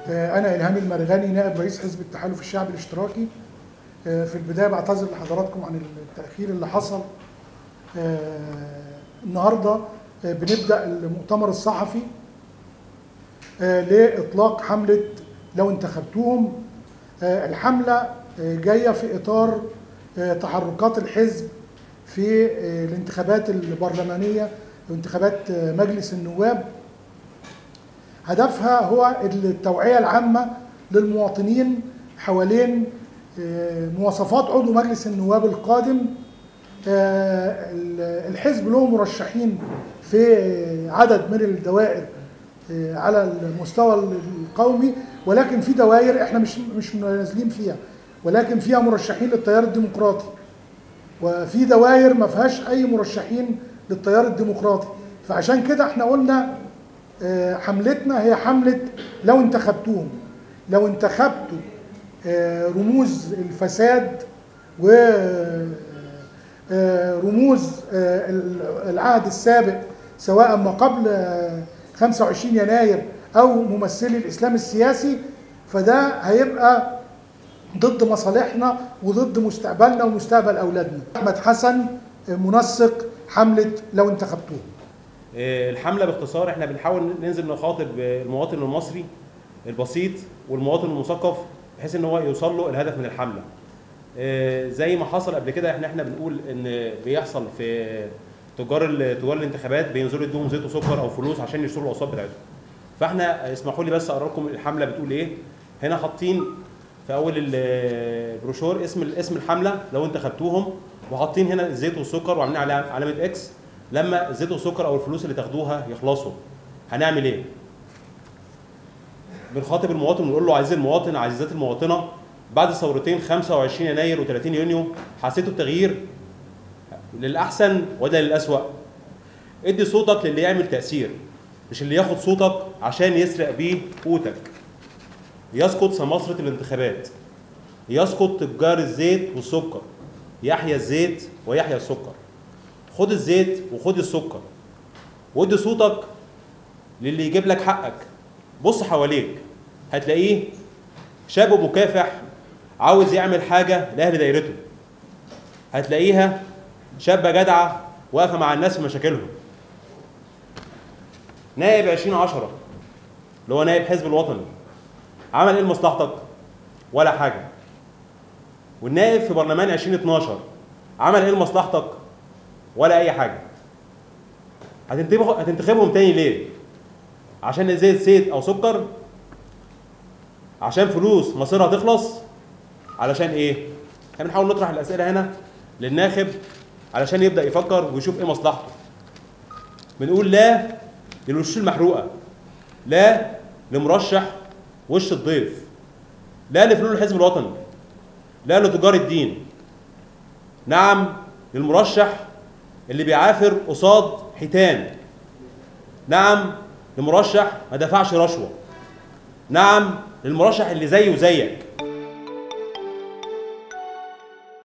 أنا إلهام المرغني نائب رئيس حزب التحالف الشعبي الاشتراكي في البداية بعتذر لحضراتكم عن التأخير اللي حصل النهاردة بنبدأ المؤتمر الصحفي لإطلاق حملة لو انتخبتوهم الحملة جاية في إطار تحركات الحزب في الانتخابات البرلمانية وانتخابات مجلس النواب هدفها هو التوعية العامة للمواطنين حوالين مواصفات عضو مجلس النواب القادم الحزب له مرشحين في عدد من الدوائر على المستوى القومي ولكن في دوائر احنا مش مش نازلين فيها ولكن فيها مرشحين للتيار الديمقراطي وفي دوائر ما فيهاش اي مرشحين للتيار الديمقراطي فعشان كده احنا قلنا حملتنا هي حمله لو انتخبتوهم لو انتخبتوا رموز الفساد و رموز العهد السابق سواء ما قبل 25 يناير او ممثلي الاسلام السياسي فده هيبقى ضد مصالحنا وضد مستقبلنا ومستقبل اولادنا. احمد حسن منسق حمله لو انتخبتوه. الحمله باختصار احنا بنحاول ننزل نخاطب المواطن المصري البسيط والمواطن المثقف بحيث ان هو يوصل له الهدف من الحمله. زي ما حصل قبل كده احنا احنا بنقول ان بيحصل في تجار تجار الانتخابات بينزلوا يدوهم زيت وسكر او فلوس عشان يشتروا الاصوات بتاعتهم. فاحنا اسمحوا لي بس اقرا لكم الحمله بتقول ايه. هنا حاطين في اول البروشور اسم اسم الحمله لو انتخبتوهم وحاطين هنا الزيت والسكر وعاملين عليها علامه اكس لما الزيت والسكر او الفلوس اللي تاخدوها يخلصوا هنعمل ايه؟ بنخاطب المواطن ونقول له عزيزي المواطن عزيزات المواطنه بعد ثورتين 25 يناير و30 يونيو حسيتوا التغيير للاحسن ولا للاسوء؟ ادي صوتك للي يعمل تاثير مش اللي ياخد صوتك عشان يسرق بيه قوتك يسقط سماسرة الانتخابات يسقط تجار الزيت والسكر يحيى الزيت ويحيى السكر خد الزيت وخد السكر وادي صوتك للي يجيب لك حقك بص حواليك هتلاقيه شاب مكافح عاوز يعمل حاجة لأهل دايرته هتلاقيها شابة جدعة واقفة مع الناس في مشاكلهم نائب 2010 اللي هو نائب حزب الوطني عمل ايه لمصلحتك؟ ولا حاجه. والنائب في برلمان 2012 عمل ايه لمصلحتك؟ ولا اي حاجه. هتنتخبهم هتنتخبهم تاني ليه؟ عشان زيت زيت او سكر؟ عشان فلوس مصيرها تخلص؟ علشان ايه؟ احنا بنحاول نطرح الاسئله هنا للناخب علشان يبدا يفكر ويشوف ايه مصلحته. بنقول لا للوشوش المحروقه. لا لمرشح وش الضيف لا لفلول الحزب الوطني لا لتجار الدين نعم للمرشح اللي بيعافر قصاد حيتان نعم لمرشح ما دفعش رشوه نعم للمرشح اللي زيه وزيك